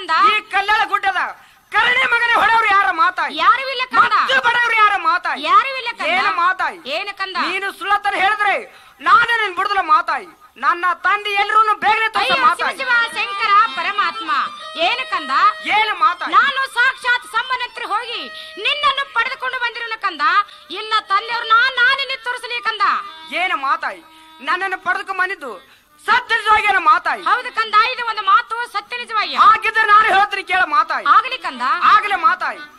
ಕಂದ ಈ ಕಲ್ಯಾಣ ಗುಡ್ಡದ ಕರಣೆ ಮಗನೇ ಹೊಡೆಯವ್ರು ಯಾರ ಮಾತಾಯಿ ಯಾರು ಇಲ್ಲ ಕಂದ ಮತ್ತು ಬಡವ್ರು ಯಾರ ಮಾತಾಯಿ ಯಾರು ಇಲ್ಲ ಕಂದ ಏನು ಮಾತಾಯಿ ಏನು ಕಂದ ನೀನು ಸುಳ್ಳತನ ಹೇಳಿದ್ರೆ ನಾನೇ ನಿನ್ ಬಿಡುದಲ್ಲ ಮಾತಾಯಿ ನನ್ನ ತಂದೆ ಎಲ್ಲರೂ ಬೇಗನೆ ತೋರಿಸ ಅಯ್ಯೋ ಶಿವ ಮಾತಾಯಿ ಶಿವ ಶಂಕರ ಪರಮಾತ್ಮ ಏನು ಕಂದ ಏನು ಮಾತಾಯಿ ನಾನು ಸಾಕ್ಷಾತ್ ಸಂಬಂಧತ್ರ ಹೋಗಿ ನಿನ್ನನ್ನು ಪಡೆದುಕೊಂಡು ಬಂದಿರೋನ ಕಂದ ಇಲ್ಲ ತಂದೆಯವ್ರು ನಾ ನಾನಿನ್ನ ತೋರಿಸಲಿ ಕಂದ ಏನು ಮಾತಾಯಿ ನನ್ನನ್ನು ಪಡೆದುಕೊಂಡ್ ಬಂದಿದ್ದು ಸತ್ಯನಿಜವಾಗಿ ಏನು ಮಾತಾಯಿ ಹೌದು ಕಂದ ಇದು ಒಂದು ಮಾತು ಸತ್ಯ ನಿಜವಾಗಿ ಹಾಗಿದ್ರೆ ನಾನು ಹೇಳ್ತೀನಿ ಕೇಳ ಮಾತಾಯಿ ಆಗಲಿ ಕಂದ ಆಗಲೇ ಮಾತಾಯಿ